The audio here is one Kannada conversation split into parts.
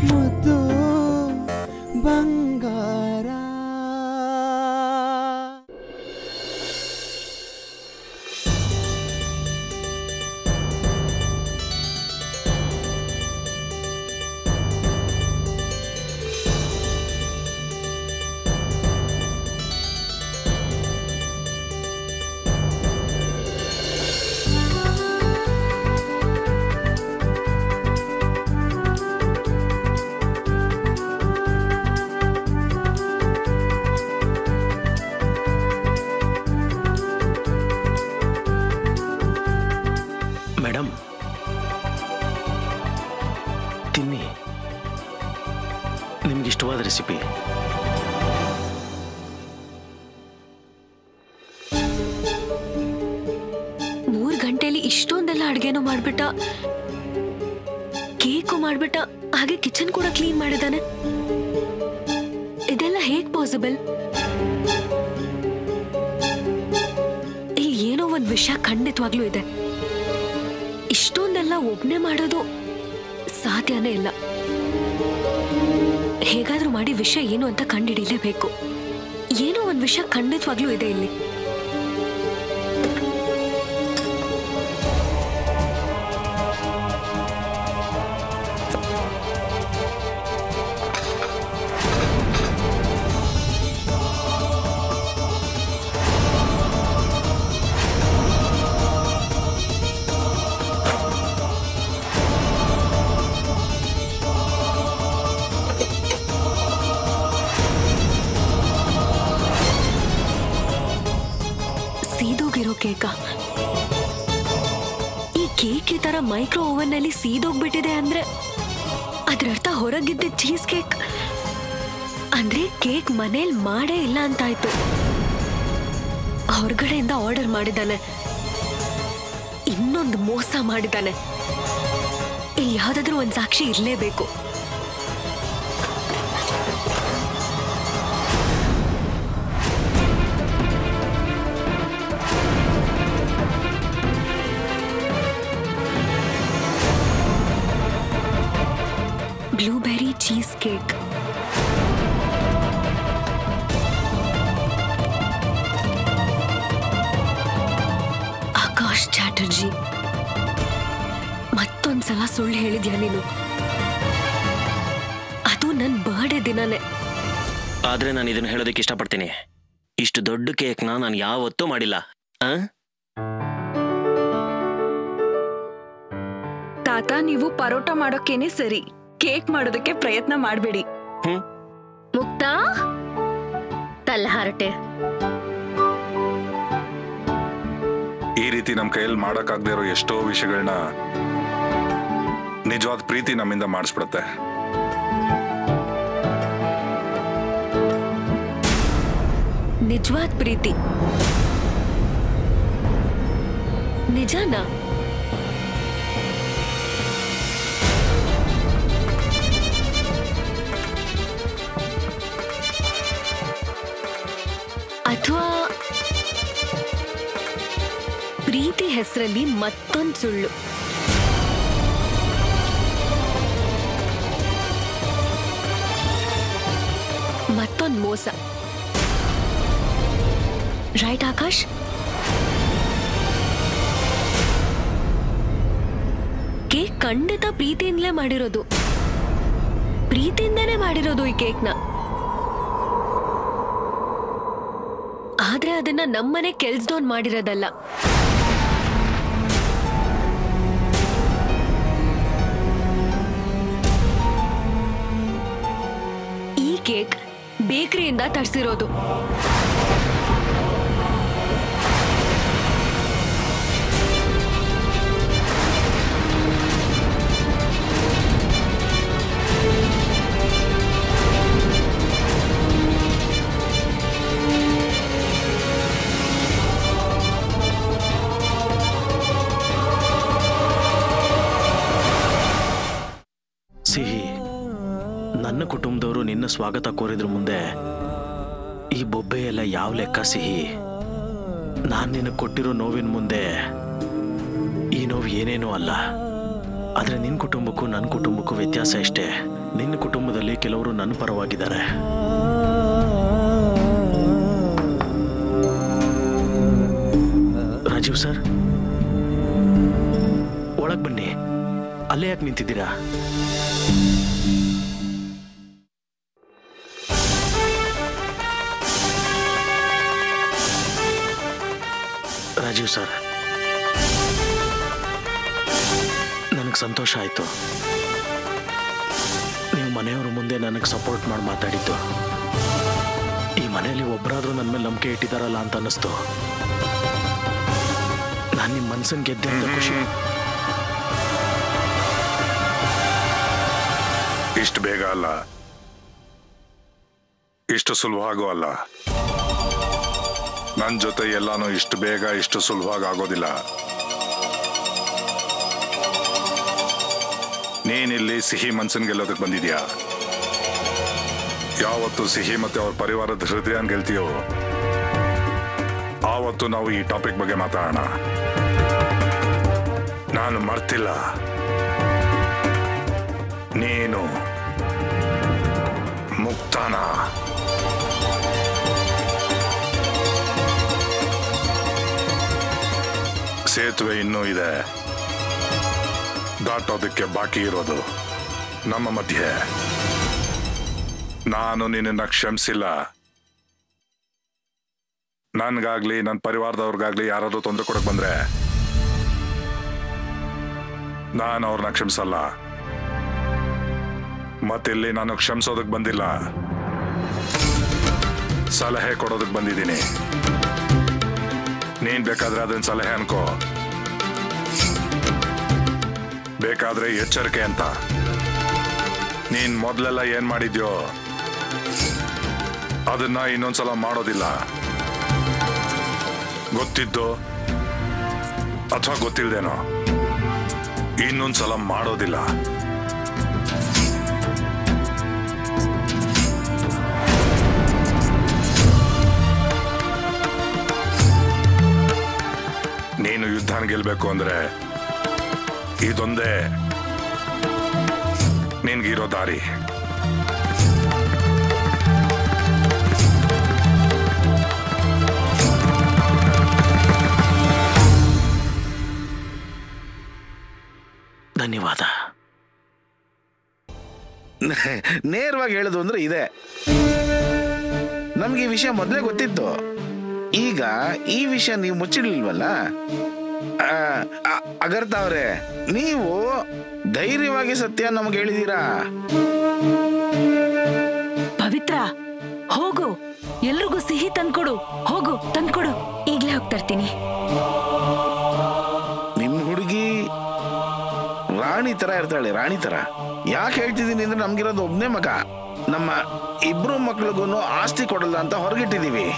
ಮುದ್ದು ಬಂಗಾರ ಮೇಡಮ್ ತಿನ್ನಿ ನಿಮ್ಗೆ ಇಷ್ಟವಾದ ರೆಸಿಪಿ ಮೂರ್ ಗಂಟೆಲಿ ಇಷ್ಟೊಂದೆಲ್ಲ ಅಡ್ಗೆನೂ ಮಾಡ್ಬಿಟ್ಟ ಕೇಕು ಮಾಡ್ಬಿಟ್ಟ ಹಾಗೆ ಕಿಚನ್ ಕೂಡ ಕ್ಲೀನ್ ಮಾಡಿದಾನೆ ಇದೆಲ್ಲ ಹೇಗ್ ಪಾಸಿಬಲ್ ಇಲ್ಲಿ ಏನೋ ಒಂದ್ ವಿಷಯ ಖಂಡಿತವಾಗ್ಲೂ ಇದೆ ಇಷ್ಟೊಂದೆಲ್ಲ ಒಬ್ನೇ ಮಾಡೋದು ಸಾಧ್ಯನೇ ಇಲ್ಲ ಹೇಗಾದ್ರೂ ಮಾಡಿ ವಿಷಯ ಏನು ಅಂತ ಕಂಡಿಡಿಲೇಬೇಕು ಏನೋ ಒಂದ್ ವಿಷಯ ಖಂಡಿತವಾಗ್ಲೂ ಇದೆ ಇಲ್ಲಿ ಸೀದೋಗಿರೋ ಕೇಕ ಈ ಕೇಕ್ ಈ ತರ ಮೈಕ್ರೋ ಓವನ್ ನಲ್ಲಿ ಸೀದೋಗ್ಬಿಟ್ಟಿದೆ ಅಂದ್ರೆ ಅದ್ರ ಅರ್ಥ ಹೊರಗಿದ್ದ ಚೀಸ್ ಕೇಕ್ ಅಂದ್ರೆ ಕೇಕ್ ಮನೇಲಿ ಮಾಡೇ ಇಲ್ಲ ಅಂತಾಯ್ತು ಹೊರಗಡೆಯಿಂದ ಆರ್ಡರ್ ಮಾಡಿದ್ದಾನೆ ಇನ್ನೊಂದು ಮೋಸ ಮಾಡಿದ್ದಾನೆ ಇಲ್ಲಿ ಯಾವ್ದಾದ್ರೂ ಒಂದ್ ಸಾಕ್ಷಿ ಇರ್ಲೇಬೇಕು blueberry cheese cake Akash Chatterjee ಮತ್ತೊಂದ್ಸಲ ಸುಳ್ಳು ಹೇಳಿದ್ಯಾ ನೀನು ಅದು ನನ್ ಬರ್ಡೇ ದಿನನೇ ಆದ್ರೆ ನಾನು ಇದನ್ನ ಹೇಳೋದಕ್ಕೆ ಇಷ್ಟಪಡ್ತೀನಿ ಇಷ್ಟು ದೊಡ್ಡ ಕೇಕ್ನ ನಾನು ಯಾವತ್ತೂ ಮಾಡಿಲ್ಲ ಆ ತಾತ ನೀವು ಪರೋಟ ಮಾಡೋಕೇನೆ ಸರಿ ಕೇಕ್ ಮಾಡೋದಕ್ಕೆ ಪ್ರಯತ್ನ ಮಾಡಬೇಡಿ ಹ್ಮ್ ಮುಕ್ತಾ ತಲ್ಹರಟೆ ಈ ರೀತಿ ನಮ್ಮ ಕೈಯಲ್ಲಿ ಮಾಡೋಕ್ಕಾಗದೇ ಇರೋ ಎಷ್ಟೋ ವಿಷಯಗಳನ್ನ ನಿಜವಾದ ಪ್ರೀತಿ ನಮ್ಮಿಂದ ಮಾಡಿಸ್ಬಿಡುತ್ತೆ ನಿಜವಾದ ಪ್ರೀತಿ ನಿಜನಾ ಅಥವಾ ಪ್ರೀತಿ ಹೆಸರಲ್ಲಿ ಮತ್ತೊಂದು ಸುಳ್ಳು ಮತ್ತೊಂದು ಮೋಸ ರೈಟ್ ಆಕಾಶ್ ಕೇಕ್ ಖಂಡಿತ ಪ್ರೀತಿಯಿಂದಲೇ ಮಾಡಿರೋದು ಪ್ರೀತಿಯಿಂದನೇ ಮಾಡಿರೋದು ಈ ಕೇಕ್ನ ಆದ್ರೆ ಅದನ್ನ ನಮ್ಮನೆ ಕೆಲ್ಸದವನ್ ಮಾಡಿರೋದಲ್ಲ ಈ ಕೇಕ್ ಬೇಕರಿಯಿಂದ ತರಿಸಿರೋದು ಸಿಹಿ ನನ್ನ ಕುಟುಂಬದವರು ನಿನ್ನ ಸ್ವಾಗತ ಕೋರಿದ್ರ ಮುಂದೆ ಈ ಬೊಬ್ಬೆ ಎಲ್ಲ ಯಾವ ಲೆಕ್ಕ ಸಿಹಿ ನಾನು ನಿನಗೆ ಕೊಟ್ಟಿರೋ ನೋವಿನ ಮುಂದೆ ಈ ನೋವು ಏನೇನೂ ಅಲ್ಲ ಆದರೆ ನಿನ್ನ ಕುಟುಂಬಕ್ಕೂ ನನ್ನ ಕುಟುಂಬಕ್ಕೂ ವ್ಯತ್ಯಾಸ ಇಷ್ಟೇ ನಿನ್ನ ಕುಟುಂಬದಲ್ಲಿ ಕೆಲವರು ನನ್ನ ಪರವಾಗಿದ್ದಾರೆ ರಾಜೀವ್ ಸರ್ ಒಳಗ್ ಬನ್ನಿ ಅಲ್ಲೇ ಯಾಕೆ ನಿಂತಿದ್ದೀರಾ ರಾಜೀವ್ ಸರ್ ನನಗೆ ಸಂತೋಷ ಆಯಿತು ನೀವು ಮನೆಯವ್ರ ಮುಂದೆ ನನಗೆ ಸಪೋರ್ಟ್ ಮಾಡಿ ಮಾತಾಡಿದ್ದು ಈ ಮನೆಯಲ್ಲಿ ಒಬ್ಬರಾದ್ರೂ ನನ್ನ ಮೇಲೆ ನಂಬಿಕೆ ಇಟ್ಟಿದಾರಲ್ಲ ಅಂತ ಅನ್ನಿಸ್ತು ನಾನು ನಿಮ್ಮ ಮನ್ಸನ್ ಗೆದ್ದೆ ಅಂತ ಖುಷಿ ಇಷ್ಟು ಬೇಗ ಅಲ್ಲ ಇಷ್ಟು ಸುಲಭವಾಗೂ ಅಲ್ಲ ನನ್ನ ಜೊತೆ ಎಲ್ಲಾನು ಇಷ್ಟು ಬೇಗ ಇಷ್ಟು ಸುಲಭವಾಗಿ ಆಗೋದಿಲ್ಲ ನೀನಿಲ್ಲಿ ಸಿಹಿ ಮನ್ಸನ್ ಗೆಲ್ಲೋದಕ್ಕೆ ಬಂದಿದ್ಯಾ ಯಾವತ್ತು ಸಿಹಿ ಮತ್ತೆ ಅವ್ರ ಪರಿವಾರದ ಹೃದಯನ್ ಗೆಲ್ತೀಯೋ ಆವತ್ತು ನಾವು ಈ ಟಾಪಿಕ್ ಬಗ್ಗೆ ಮಾತಾಡೋಣ ನಾನು ಮರ್ತಿಲ್ಲ ನೀನು ಮುಕ್ತಾನ ಸೇತುವೆ ಇನ್ನೂ ಇದೆ ದಾಟೋದಕ್ಕೆ ಬಾಕಿ ಇರೋದು ನಮ್ಮ ಮಧ್ಯೆ ನಾನು ನಿನ್ನನ್ನ ಕ್ಷಮಿಸಿಲ್ಲ ನನ್ಗಾಗ್ಲಿ ನನ್ನ ಪರಿವಾರದವ್ರಿಗಾಗ್ಲಿ ಯಾರಾದ್ರೂ ತೊಂದರೆ ಕೊಡಕ್ ಬಂದ್ರೆ ನಾನು ಅವ್ರನ್ನ ಕ್ಷಮಿಸಲ್ಲ ಮತ್ತಿಲ್ಲಿ ನಾನು ಕ್ಷಮಿಸೋದಕ್ ಬಂದಿಲ್ಲ ಸಲಹೆ ಕೊಡೋದಕ್ ಬಂದಿದ್ದೀನಿ ನೀನ್ ಬೇಕಾದ್ರೆ ಅದನ್ನ ಸಲಹೆ ಅನ್ಕೋ ಬೇಕಾದ್ರೆ ಎಚ್ಚರಿಕೆ ಅಂತ ನೀನ್ ಮೊದ್ಲೆಲ್ಲ ಏನ್ ಮಾಡಿದ್ಯೋ ಅದನ್ನ ಇನ್ನೊಂದ್ಸಲ ಮಾಡೋದಿಲ್ಲ ಗೊತ್ತಿದ್ದೋ ಅಥವಾ ಗೊತ್ತಿಲ್ದೇನೋ ಇನ್ನೊಂದ್ಸಲ ಮಾಡೋದಿಲ್ಲ ನೀನು ಯುದ್ಧನ ಗೆಲ್ಬೇಕು ಅಂದ್ರೆ ಇದೊಂದೇ ನಿನ್ಗಿರೋ ದಾರಿ ಧನ್ಯವಾದ ನೇರವಾಗಿ ಹೇಳೋದು ಅಂದ್ರೆ ಇದೆ ನಮ್ಗೆ ಈ ವಿಷಯ ಮೊದಲೇ ಗೊತ್ತಿತ್ತು ಈಗ ಈ ವಿಷಯ ನೀವು ಮುಚ್ಚಿಡ್ಲಿಲ್ವಲ್ಲ ಆ, ಅ- ಅಗರ್ತ ಅವ್ರೆ ನೀವು ಧೈರ್ಯವಾಗಿ ಸತ್ಯ ನಮ್ಗೆ ಹೇಳಿದೀರಾ ಪವಿತ್ರ ಹೋಗು ಎಲ್ರಿಗೂ ಸಿಹಿ ತಂದ್ಕೊಡು ಹೋಗು ತಂದ್ಕೊಡು ಈಗ್ಲೇ ಹೋಗ್ತಾ ಇರ್ತೀನಿ ನಿಮ್ ಹುಡುಗಿ ರಾಣಿ ತರ ಇರ್ತಾಳೆ ರಾಣಿ ತರ ಯಾಕೆ ಹೇಳ್ತಿದ್ದೀನಿ ಅಂದ್ರೆ ನಮ್ಗಿರೋದು ಒಬ್ನೇ ಮಗ ನಮ್ಮ ಇಬ್ರು ಮಕ್ಳಿಗೂ ಆಸ್ತಿ ಕೊಡಲ್ಲ ಅಂತ ಹೊರಗಿಟ್ಟಿದೀವಿ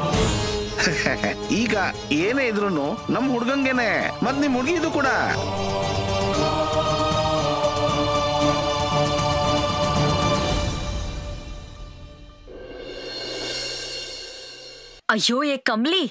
ಈಗ ಏನೇ ಇದ್ರು ನಮ್ ಹುಡ್ಗಂಗೆನೆ ಮತ್ ನಿಮ್ ಹುಡುಗಿದು ಕೂಡ ಅಯ್ಯೋ ಏ ಕಮ್ಲಿ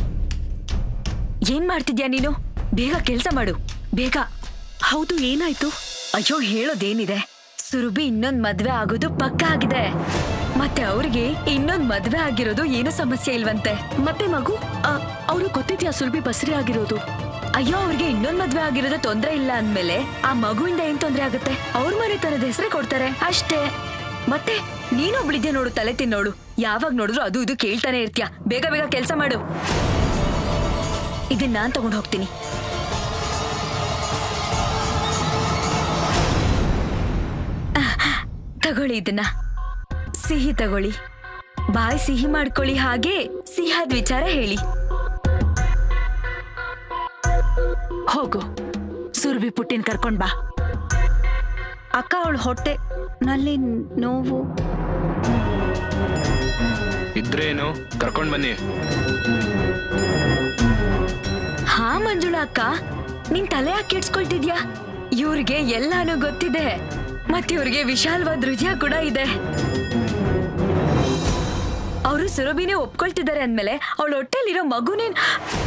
ಏನ್ ಮಾಡ್ತಿದ್ಯಾ ನೀನು ಬೇಗ ಕೆಲ್ಸ ಮಾಡು ಬೇಗ ಹೌದು ಏನಾಯ್ತು ಅಯ್ಯೋ ಹೇಳೋದೇನಿದೆ ಸುರಭಿ ಇನ್ನೊಂದ್ ಮದ್ವೆ ಆಗೋದು ಪಕ್ಕ ಆಗಿದೆ ಮತ್ತೆ ಅವ್ರಿಗೆ ಇನ್ನೊಂದ್ ಮದ್ವೆ ಆಗಿರೋದು ಏನು ಸಮಸ್ಯೆ ಇಲ್ವಂತೆ ಮತ್ತೆ ಮಗು ಅವ್ರು ಗೊತ್ತಿದ್ಯಾ ಸುರಭಿ ಬಸರಿ ಆಗಿರೋದು ಅಯ್ಯೋ ಅವ್ರಿಗೆ ಇನ್ನೊಂದ್ ಮದ್ವೆ ಆಗಿರೋದು ತೊಂದ್ರೆ ಇಲ್ಲ ಅಂದ್ಮೇಲೆ ಆ ಮಗುವಿಂದ ಏನ್ ತೊಂದ್ರೆ ಆಗುತ್ತೆ ಅವ್ರ ಮನೆ ತರದ ಹೆಸರೇ ಕೊಡ್ತಾರೆ ಅಷ್ಟೇ ಮತ್ತೆ ನೀನೊಬ್ಳಿದ್ಯಾ ನೋಡು ತಲೆ ತಿನ್ನೋಡು ಯಾವಾಗ ನೋಡಿದ್ರು ಅದು ಇದು ಕೇಳ್ತಾನೆ ಇರ್ತೀಯ ಬೇಗ ಬೇಗ ಕೆಲಸ ಮಾಡು ಇದನ್ನ ನಾನ್ ತಗೊಂಡು ಹೋಗ್ತೀನಿ ಆಹ್, ತಗೊಳ್ಳಿ ಇದನ್ನ ಸಿಹಿ ತಗೊಳ್ಳಿ ಬಾಯ್ ಸಿಹಿ ಮಾಡ್ಕೊಳ್ಳಿ ಹಾಗೆ ಸಿಹಿಯಾದ ವಿಚಾರ ಹೇಳಿ ಹೋಗು ಸುರ್ಬಿ ಪುಟ್ಟಿನ ಕರ್ಕೊಂಡ್ ಬಾ ಅಕ್ಕ ಅವಳ ಹೊಟ್ಟೆ ನಲ್ಲಿ ನೋವು ಇದ್ರೇನು ಕರ್ಕೊಂಡ್ ಬನ್ನಿ ಹಾ ಮಂಜುಳಾ ಅಕ್ಕ ನಿನ್ ತಲೆ ಯಾಕೆ ಕೆಡ್ಸ್ಕೊಳ್ತಿದ್ಯಾ ಇವ್ರಿಗೆ ಎಲ್ಲಾನು ಗೊತ್ತಿದೆ ಮತ್ತೆ ಇವ್ರಿಗೆ ವಿಶಾಲವಾದ ಹೃದಯ ಕೂಡ ಇದೆ ಅವರು ಸುರಭಿನೇ ಒಪ್ಕೊಳ್ತಿದ್ದಾರೆ ಅಂದ್ಮೇಲೆ ಅವಳ ಹೊಟ್ಟೆಲಿರೋ ಮಗುನೇನ್